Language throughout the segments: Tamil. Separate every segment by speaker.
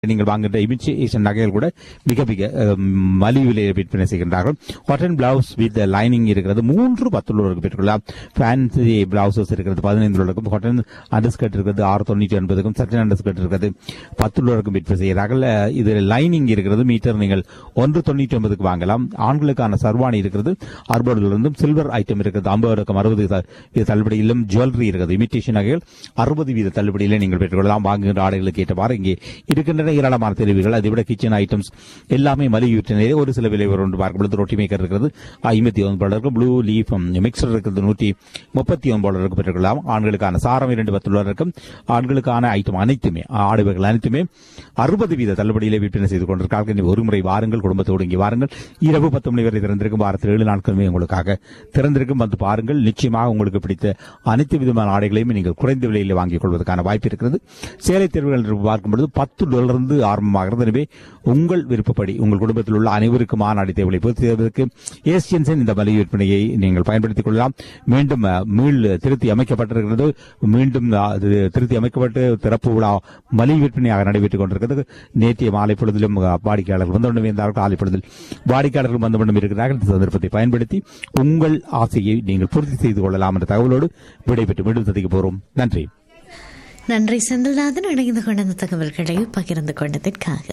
Speaker 1: நீங்கள் வாங்குகின்ற இமிட்டேஷன் நகைகள் கூட மிக மிக அஹ், மலிவு விலையில் விற்பனை செய்கின்றார்கள் காட்டன் பிளவுஸ் வித் லைனிங் இருக்கிறது மூன்று பத்துள்ளவருக்கு பெற்றுக்கொள்ளலாம் ஃபேன்சி பிளவுசஸ் இருக்கிறது பதினைந்து உள்ளவருக்கும் காட்டன் அண்டர்ஸ்கர்ட் இருக்கிறது ஆறு தொண்ணூற்றி ஒன்பதுக்கும் சட்டன் அண்டர்ஸ்கர்ட் இருக்கிறது பத்துள்ளவருக்கும் விற்பனை செய்கிறார்கள் அஹ், இது லைனிங் இருக்கிறது மீட்டர் நீங்கள் ஒன்று தொண்ணூற்றி ஒன்பதுக்கு வாங்கலாம் ஆண்களுக்கான சர்வாணி இருக்கிறது அறுபதுலிருந்தும் சில்வர் ஐட்டம் இருக்கிறது ஐம்பது ரகம் அறுபது வீத தள்ளுபடியிலும் ஜுவல்லரி இருக்கிறது இமிட்டேஷன் நகைகள் அறுபது வீத தள்ளுபடியிலே நீங்கள் பெற்றுக்கொள்ளலாம் வாங்குகின்ற ஆடைகளுக்கு ஏற்றவாறு இங்கே இருக்கின்றன ஏராளமான தெரிவுகள் அதை விட கிச்சன் ஐட்டம்ஸ் எல்லாமே மலிவு விற்பனையிலே ஒரு சில விலை வரும் என்று பார்க்கும்போது ரொட்டி மேக்கர் இருக்கிறது ஐம்பத்தி ஒன்பது டாலருக்கு ப்ளூ லீஃப் மிக்சர் இருக்கிறது நூற்றி முப்பத்தி ஒன்பது டாலருக்கு பெற்றுக்கொள்ளலாம் ஆண்களுக்கான சாரம் இரண்டு பத்து டாலருக்கும் ஆண்களுக்கான ஐட்டம் அனைத்துமே ஆடைகள் அனைத்துமே அறுபது வீத தள்ளுபடியிலே விற்பனை செய்து கொண்டிருக்கார்கள் இனி ஒரு முறை வாருங்கள் குடும்பத்தோடு இங்கே வாருங்கள் இரவு பத்து மணி வரை திறந்திருக்கும் வாரத்தில் ஏழு நாட்களுமே உங்களுக்காக திறந்திருக்கும் வந்து பாருங்கள் நிச்சயமாக உங்களுக்கு பிடித்த அனைத்து விதமான ஆடைகளையும் நீங்கள் குறைந்த விலையில் வாங்கிக் கொள்வதற்கான வாய்ப்பு இருக்கிறது சேலை தேர்வுகள் என்று பார்க்கும்பொழுது பத்து டாலர் இருந்து ஆரம்பமாகிறது எனவே உங்கள் விருப்பப்படி உங்கள் குடும்பத்தில் உள்ள அனைவருக்குமான ஆடை தேவைகளை பூர்த்தி செய்வதற்கு ஏசியன்ஸின் இந்த மலிவு விற்பனையை நீங்கள் பயன்படுத்திக் கொள்ளலாம் மீண்டும் அஹ், மீள் திருத்தி அமைக்கப்பட்டிருக்கிறது மீண்டும் அஹ், அது திருத்தி அமைக்கப்பட்டு திறப்பு விழா மலிவு விற்பனையாக நடைபெற்றுக் கொண்டிருக்கிறது நேற்றைய மாலை பொழுதிலும் அஹ், வாடிக்கையாளர்கள் வந்தவுடன் இருந்தார்கள் காலை பொழுதில் வாடிக்கையாளர்கள் வந்தவுடன் இருக்கிறார்கள் இந்த சந்தர்ப்பத்தை பயன்படுத்தி உங்கள் ஆசையை நீங்கள் பூர்த்தி செய்து கொள்ளலாம் என்ற தகவலோடு விடைபெற்று மீண்டும் சந்திக்க போறோம் நன்றி
Speaker 2: நன்றி செந்தில்நாதன் இணைந்து கொண்ட இந்த தகவல்களை பகிர்ந்து கொண்டதற்காக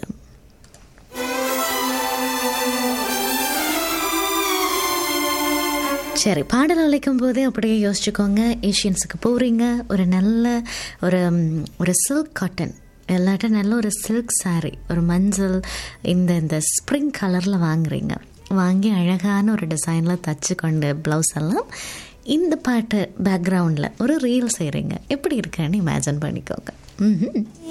Speaker 2: சரி பாடல் அழைக்கும் போதே அப்படியே யோசிச்சுக்கோங்க ஏஷியன்ஸுக்கு போகிறீங்க ஒரு நல்ல ஒரு ம், ஒரு சில்க் காட்டன் இல்லாட்ட நல்ல ஒரு சில்க் saree ஒரு மஞ்சள் இந்த இந்த ஸ்ப்ரிங் கலரில் வாங்குறீங்க வாங்கி அழகான ஒரு டிசைனில் தச்சு கொண்டு ப்ளவுஸ் எல்லாம் இந்த பாட்டு பேக்ரவுண்டில் ஒரு ரீல் செய்கிறீங்க எப்படி இருக்குன்னு இமேஜின் பண்ணிக்கோங்க ம்ஹும்